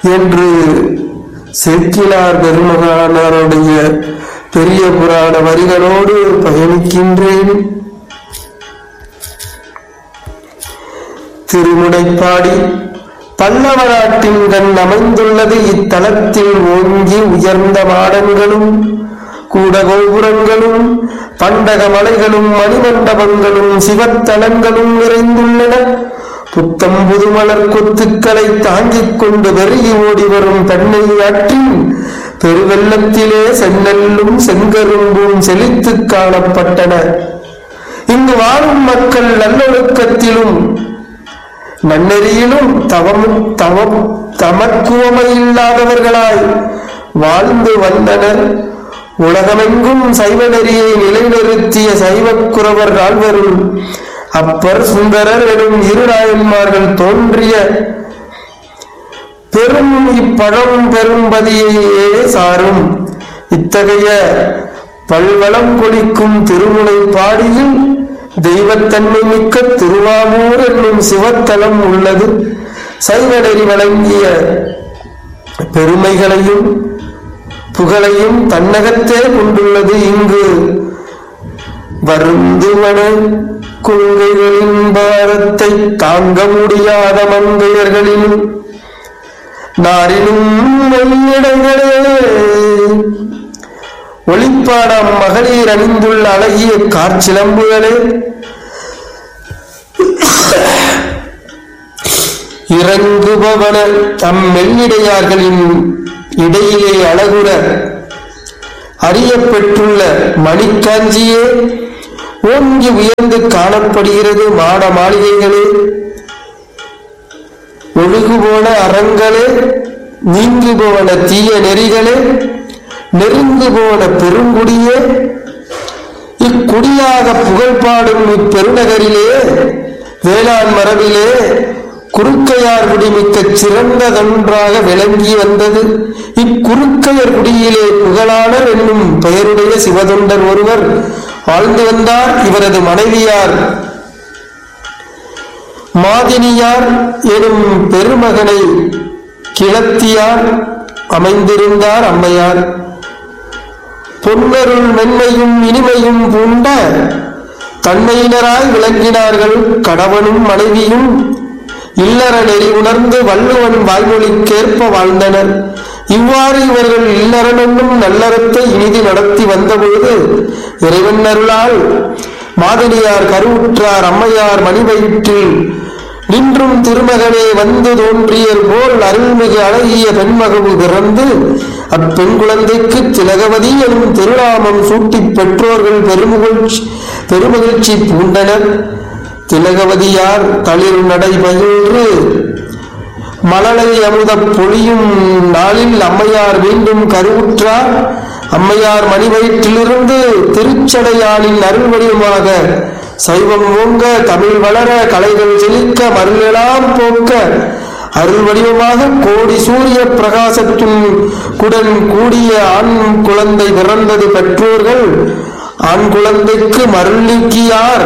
என்று செக்கிலார் பெருமகானாருடைய பெரிய புராண வரிகளோடு பயணிக்கின்றேன் திருமுனைப்பாடி பல்லவ நாட்டின் கண் அமைந்துள்ளது இத்தலத்தில் ஓங்கி உயர்ந்த மாடங்களும் கூட கோபுரங்களும் பண்டக மலைகளும் மணிமண்டபங்களும் சிவத்தலங்களும் நிறைந்துள்ளன புத்தம் புதுமலர் கொத்துக்களை தாங்கிக் கொண்டு பெருகி ஓடி வரும் பெண்ணை ஆற்றின் பெருவெள்ளத்திலே செந்நெல்லும் செங்கரும்பும் செழித்துக் காணப்பட்டன இங்கு வாழும் மக்கள் நல்லொழுக்கத்திலும் நன்னெறியிலும் தவம் தவம் தமக்குவமை இல்லாதவர்களாய் வாழ்ந்து வந்தனர் உலகமெங்கும் சைவ நெறியை நிலைநிறுத்திய சைவக்குறவர் நால்வரும் அப்பர் சுந்தரர் எனும் இரு நாயன்மார்கள் தோன்றிய பெரும் இப்பழம் பெரும்பதியையே சாரும் இத்தகைய பல்வளம் கொளிக்கும் திருமுனை பாடியில் தெய்வத்தன்மை மிக்க திருவாமூர் என்னும் சிவத்தலம் உள்ளது சைவநெறி வழங்கிய பெருமைகளையும் புகழையும் தன்னகத்தே கொண்டுள்ளது இங்கு வருந்துவன கொள்கைகளின் பாரத்தை தாங்க முடியாத மங்கையர்களிலும் நாரினும் மெல்லிடங்களே ஒளிப்பாடாம் மகளிர் அணிந்துள்ள அழகிய காற்சிலம்புகளே இறங்குபவன தம் மெல்லிடையார்களின் இடையிலே அழகுற அறியப்பெற்றுள்ள மணிக்காஞ்சியே ஓங்கி உயர்ந்து காணப்படுகிறது மாட மாளிகைகளே ஒழுகு போன அறங்களே நீங்கு போன தீய நெறிகளே நெருங்கு போன பெருங்குடியே இக்குடியாக புகழ் பாடும் இப்பெருநகரிலே வேளாண் மரபிலே குறுக்கையார் குடி மிக்க சிறந்ததொன்றாக விளங்கி வந்தது இக்குறுக்கையர் குடியிலே புகழாளர் என்னும் பெயருடைய சிவதொண்டர் ஒருவர் வாழ்ந்து வந்தார் இவரது மனைவியார் மாதினியார் எனும் பெருமகனை கிளத்தியார் அமைந்திருந்தார் அம்மையார் பொன்னருள் மென்மையும் இனிமையும் பூண்ட தன்மையினராய் விளங்கினார்கள் கணவனும் மனைவியும் இல்லற நெறி உணர்ந்து வள்ளுவன் வாய்மொழிக்கேற்ப வாழ்ந்தனர் இவ்வாறு இவர்கள் இல்லறன் என்னும் நல்லறத்தை இனிதி நடத்தி வந்தபொழுது இறைவன் அருளால் மாதினியார் கருவுற்றார் அம்மையார் மணிவயிற்றில் நின்றும் திருமகனே வந்து தோன்றியல் போல் அருள்மிகு அழகிய பெண்மகவு பிறந்து அப்பெண் குழந்தைக்கு திலகவதி எனும் திருநாமம் சூட்டிப் பெற்றோர்கள் பெருமகிழ்ச்சி பெருமகிழ்ச்சி பூண்டனர் திலகவதியார் தளிர் நடை பயின்று மலலை அமுத பொழியும் நாளில் அம்மையார் மீண்டும் கருவுற்றார் அம்மையார் மணிவயிற்றிலிருந்து திருச்சடையாளின் அருள் வடிவமாக சைவம் ஓங்க தமிழ் வளர கலைகள் செழிக்க மருளெல்லாம் போக்க அருள் வடிவமாக கோடி சூரிய பிரகாசத்தும் குடன் கூடிய ஆண் குழந்தை பிறந்தது பெற்றோர்கள் ஆண் குழந்தைக்கு மருள் நீக்கியார்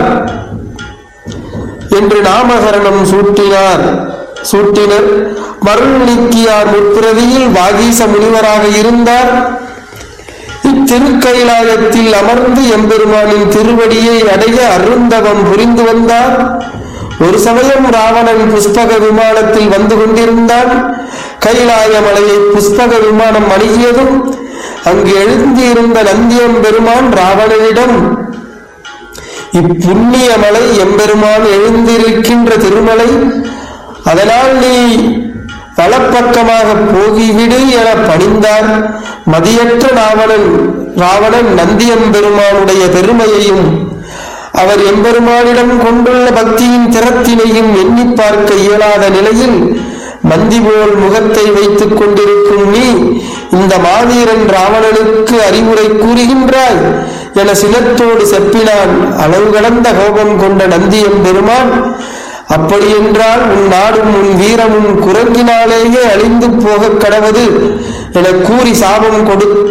என்று நாமகரணம் சூட்டினார் சூட்டினர் மருள் நீக்கியார் முற்பிறவியில் வாகீச முனிவராக இருந்தார் இத்திருக்கைலாயத்தில் அமர்ந்து எம்பெருமானின் திருவடியை அடைய அருந்தவம் புரிந்து வந்தார் ஒரு சமயம் ராவணன் புஷ்பக விமானத்தில் வந்து கொண்டிருந்தான் கைலாய மலையை புஷ்பக விமானம் அணுகியதும் அங்கு எழுந்திருந்த நந்தியம் பெருமான் ராவணனிடம் இப்புண்ணிய மலை எம்பெருமான் எழுந்திருக்கின்ற திருமலை அதனால் நீ வலப்பக்கமாக போகிவிடு என பணிந்தார் மதியற்ற ராவணன் ராவணன் நந்தியம்பெருமானுடைய பெருமையையும் அவர் எம்பெருமானிடம் கொண்டுள்ள பக்தியின் திறத்தினையும் எண்ணி பார்க்க இயலாத நிலையில் மந்தி போல் முகத்தை வைத்துக் கொண்டிருக்கும் நீ இந்த மாவீரன் ராவணனுக்கு அறிவுரை கூறுகின்றாய் என சினத்தோடு செப்பினான் அளவு கடந்த கோபம் கொண்ட நந்தியம் பெருமான் அப்படியென்றால் உன் நாடும் உன் வீரமும் குரங்கினாலேயே அழிந்து போகக் கடவது என கூறி சாபம் கொடு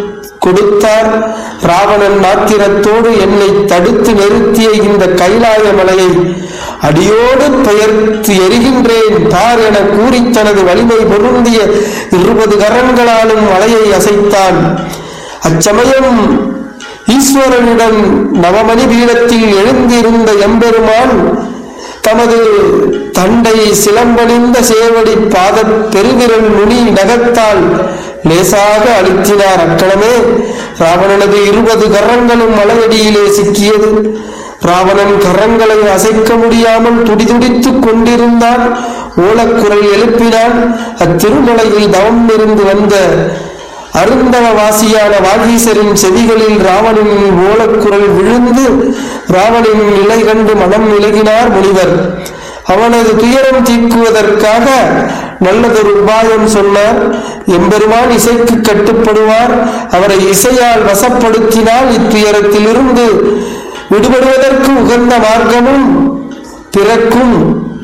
கொடுத்தார் ராவணன் நாத்திரத்தோடு என்னை தடுத்து நிறுத்திய இந்த கைலாய மலையை அடியோடு பெயர்த்து எரிகின்றேன் பார் என கூறி தனது வலிமை பொருந்திய இருபது கரங்களாலும் மலையை அசைத்தான் அச்சமயம் ஈஸ்வரனுடன் நவமணி பீடத்தில் எழுந்திருந்த எம்பெருமான் தமது தண்டை சிலம்பணிந்த சேவடி பாத பெருவிரல் நுனி நகத்தால் லேசாக அழுத்தினார் அக்கணமே ராவணனது இருபது கரங்களும் மலையடியிலே சிக்கியது ராவணன் கரங்களை அசைக்க முடியாமல் துடிதுடித்துக் கொண்டிருந்தான் ஓலக்குரல் எழுப்பினான் அத்திருமலையில் தவம் இருந்து வந்த அருந்தவ வாசியான வாகீசரின் செவிகளில் ராவணனின் ஓலக்குரல் விழுந்து ராவணனின் நிலை கண்டு மனம் விலகினார் முனிவர் அவனது துயரம் தீர்க்குவதற்காக நல்லதொரு உபாயம் சொன்னார் எம்பெருமான் இசைக்கு கட்டுப்படுவார் அவரை இசையால் வசப்படுத்தினால் இத்துயரத்திலிருந்து விடுபடுவதற்கு உகந்த மார்க்கமும் பிறக்கும்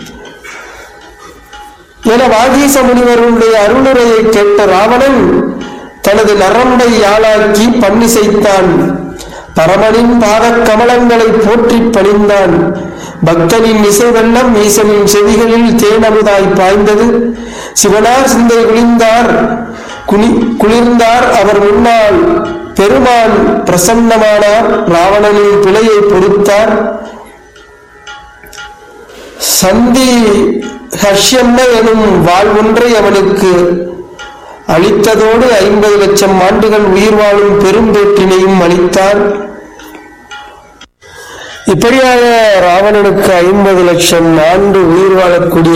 என வாகீச முனிவருடைய அருளுரையை கேட்ட ராவணன் தனது நரம்பை யாழாக்கி பண்ணிசைத்தான் பரமனின் பாதக் கமலங்களை போற்றி பணிந்தான் பக்தனின் இசை வெள்ளம் ஈசனின் செவிகளில் தேனமுதாய் பாய்ந்தது சிவனார் சிந்தை குளிர்ந்தார் குளி குளிர்ந்தார் அவர் முன்னால் பெருமான் பிரசன்னமானார் ராவணனின் பிழையை பொறுத்தார் சந்தி ஹர்ஷம்ம எனும் வாழ் ஒன்றை அவனுக்கு அளித்ததோடு ஐம்பது லட்சம் ஆண்டுகள் உயிர் வாழும் பெரும்பேற்றினையும் அளித்தார் இப்படியாக ராவணனுக்கு ஐம்பது லட்சம் ஆண்டு உயிர் வாழக்கூடிய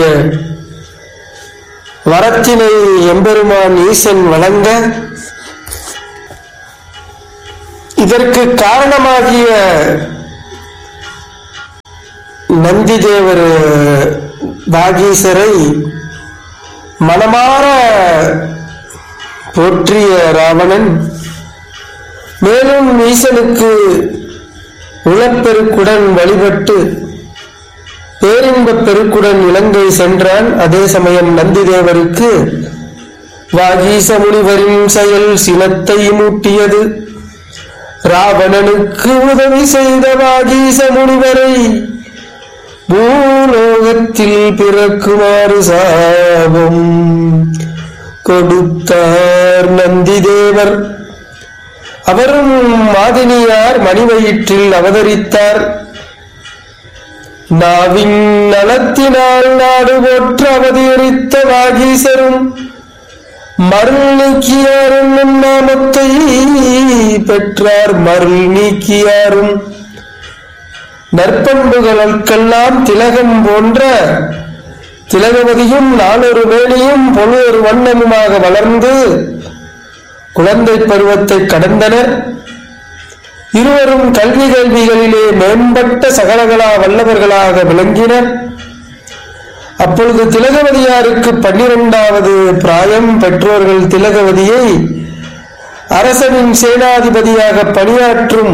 வரத்தினை எம்பெருமான் ஈசன் வழங்க இதற்கு காரணமாகிய நந்திதேவர் வாகீசரை மனமாற போற்றிய ராவணன் மேலும் ஈசனுக்கு உளப்பெருக்குடன் வழிபட்டு பேரின்பப் பெருக்குடன் இலங்கை சென்றான் அதே சமயம் நந்திதேவருக்கு வாகீச முனிவரின் செயல் சினத்தை மூட்டியது ராவணனுக்கு உதவி செய்த வாகீச முனிவரை பூலோகத்தில் பிறக்குமாறு சாபம் கொடுத்தார் நந்திதேவர் அவரும் மாதினியார் மணிவயிற்றில் அவதரித்தார் நாவின் நலத்தினால் நாடு போற்ற அவதரித்த வாகீசரும் மருள் நீக்கியாரும் என்னும் நாமத்தை பெற்றார் மருள் நீக்கியாரும் நற்பண்புகளுக்கெல்லாம் திலகம் போன்ற திலகவதியும் நாளொரு வேணியும் பொழுதொரு வண்ணமுமாக வளர்ந்து குழந்தை பருவத்தை கடந்தனர் இருவரும் கல்வி கல்விகளிலே மேம்பட்ட சகலகலா வல்லவர்களாக விளங்கினர் அப்பொழுது திலகவதியாருக்கு பன்னிரண்டாவது பிராயம் பெற்றோர்கள் திலகவதியை அரசனின் சேனாதிபதியாக பணியாற்றும்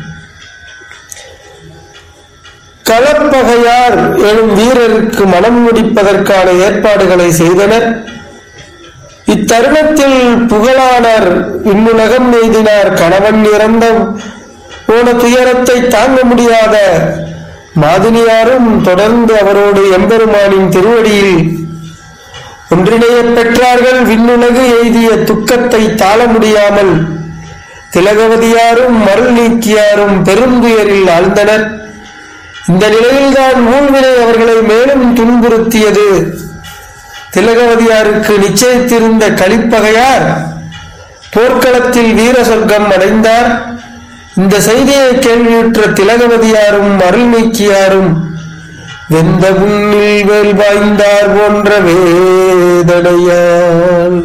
களப்பகையார் எனும் வீரருக்கு மனம் முடிப்பதற்கான ஏற்பாடுகளை செய்தனர் இத்தருணத்தில் புகழானர் விண்ணுலகம் எய்தினார் கணவன் இறந்த போன துயரத்தை தாங்க முடியாத மாதினியாரும் தொடர்ந்து அவரோடு எம்பெருமானின் திருவடியில் ஒன்றிணையப் பெற்றார்கள் விண்ணுலகு எய்திய துக்கத்தை தாழ முடியாமல் திலகவதியாரும் மருள் நீக்கியாரும் பெருந்துயரில் ஆழ்ந்தனர் இந்த நிலையில்தான் ஊழ்வினை அவர்களை மேலும் துன்புறுத்தியது திலகவதியாருக்கு நிச்சயித்திருந்த கலிப்பகையார் போர்க்களத்தில் வீர சொர்க்கம் அடைந்தார் இந்த செய்தியை கேள்வியுற்ற திலகவதியாரும் அருள் நீக்கியாரும் வெந்த புண்ணில் வேல் வாய்ந்தார் போன்ற வேதனையால்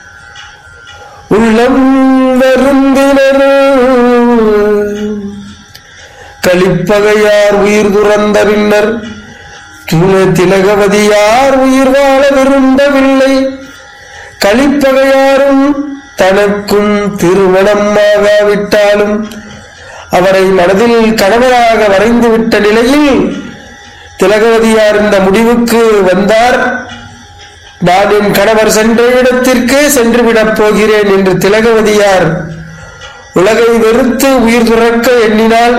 உள்ளம் வருந்தினர் கலிப்பகையார் உயிர் துறந்த பின்னர் துண திலகவதியார் உயிர் வாழ விரும்பவில்லை கலிப்பகையாரும் தனக்கும் திருமணம் ஆகாவிட்டாலும் அவரை மனதில் கணவராக வரைந்துவிட்ட நிலையில் திலகவதியார் இந்த முடிவுக்கு வந்தார் நான் என் கணவர் சென்ற இடத்திற்கே சென்று விடப் போகிறேன் என்று திலகவதியார் உலகை வெறுத்து உயிர் துறக்க எண்ணினால்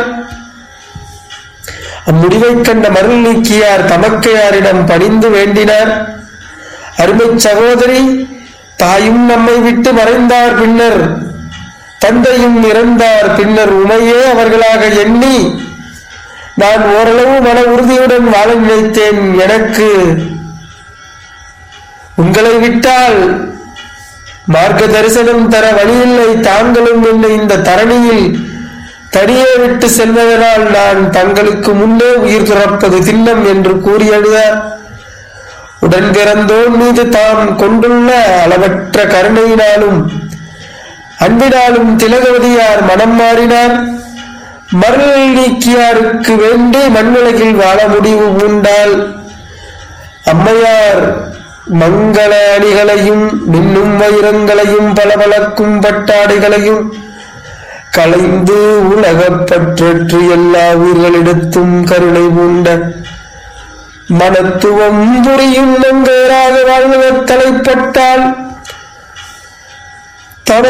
அம்முடிவைக் கண்ட மருள் நீக்கியார் தமக்கையாரிடம் பணிந்து வேண்டினார் அருமை சகோதரி தாயும் நம்மை விட்டு மறைந்தார் பின்னர் தந்தையும் இறந்தார் பின்னர் உமையே அவர்களாக எண்ணி நான் ஓரளவு மன உறுதியுடன் வாழ நினைத்தேன் எனக்கு உங்களை விட்டால் மார்க்க தரிசனம் தர வழியில்லை தாங்களும் என்னை இந்த தரணியில் தனியே விட்டு செல்வதனால் நான் தங்களுக்கு முன்னே உயிர் துறப்பது திண்ணம் என்று கூறியழுதார் உடன் பிறந்தோன் மீது தாம் கொண்டுள்ள அளவற்ற கருணையினாலும் அன்பினாலும் திலகவதியார் மனம் மாறினார் மருள் நீக்கியாருக்கு வேண்டி மண்ணுலகில் வாழ முடிவு பூண்டால் அம்மையார் மங்கள அணிகளையும் மின்னும் வைரங்களையும் பளபளக்கும் பட்டாடைகளையும் கலைந்து உலகப் பற்றற்று எல்லா உயிர்களிடத்தும் கருணை பூண்ட மனத்துவம் புரியும் நங்கராக வாழ்வ தலைப்பட்டால்